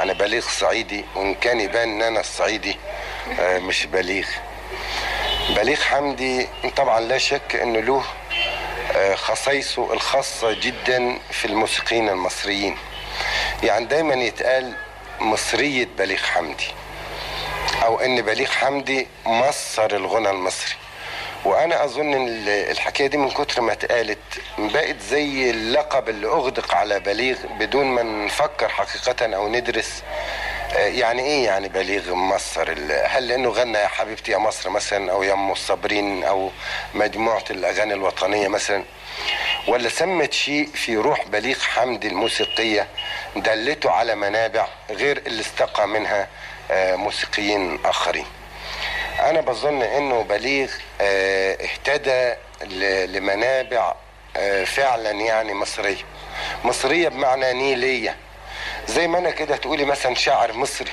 يعني بليغ صعيدي وان كان يبان ان انا الصعيدي آه، مش بليغ بليغ حمدي طبعا لا شك انه له آه، خصائصه الخاصة جدا في الموسيقيين المصريين يعني دايما يتقال مصرية بليغ حمدي او ان بليغ حمدي مصر الغنى المصري وانا اظن ان ال- الحكايه دي من كتر ما اتقالت بقت زي اللقب اللي اغدق على بليغ بدون ما نفكر حقيقه او ندرس آه، يعني ايه يعني بليغ مصر ال- هل لانه غنى يا حبيبتي يا مصر مثلا او يا ام الصابرين او مجموعه الاغاني الوطنيه مثلا ولا سمت شيء في روح بليغ حمدي الموسيقيه دلته على منابع غير اللي استقى منها آه، موسيقيين اخرين انا بظن انه بليغ آه، اهتدى ل- لمنابع آه، فعلا يعني مصريه مصريه بمعنى نيليه زي ما انا كده تقولي مثلا شاعر مصري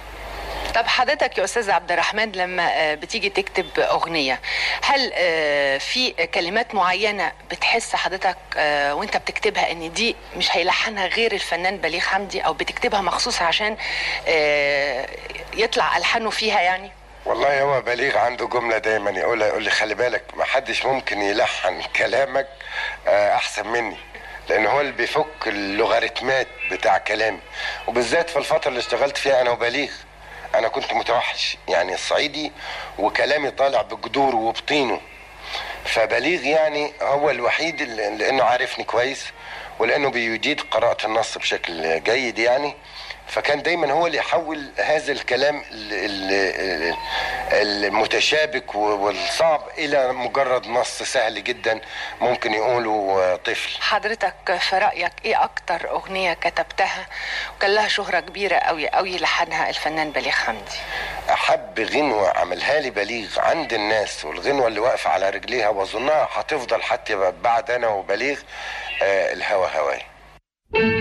طب حضرتك يا استاذ عبد الرحمن لما آه، بتيجي تكتب اغنيه هل آه، في كلمات معينه بتحس حضرتك آه، وانت بتكتبها ان دي مش هيلحنها غير الفنان بليغ حمدي او بتكتبها مخصوص عشان آه، يطلع الحانه فيها يعني والله هو بليغ عنده جمله دايما يقولها يقول لي خلي بالك ما حدش ممكن يلحن كلامك آه، احسن مني لان هو اللي بيفك اللوغاريتمات بتاع كلامي وبالذات في الفتره اللي اشتغلت فيها انا وبليغ انا كنت متوحش يعني الصعيدي وكلامي طالع بجذوره وبطينه فبليغ يعني هو الوحيد اللي لانه عارفني كويس ولانه بيجيد قراءه النص بشكل جيد يعني فكان دايما هو اللي يحول هذا الكلام ال- ال- المتشابك والصعب الى مجرد نص سهل جدا ممكن يقوله طفل حضرتك في رايك ايه اكتر اغنيه كتبتها وكان لها شهره كبيره قوي قوي لحنها الفنان بليغ حمدي احب غنوه عملها لي بليغ عند الناس والغنوه اللي واقفه على رجليها واظنها هتفضل حتى بعد انا وبليغ آه، الهوى هواي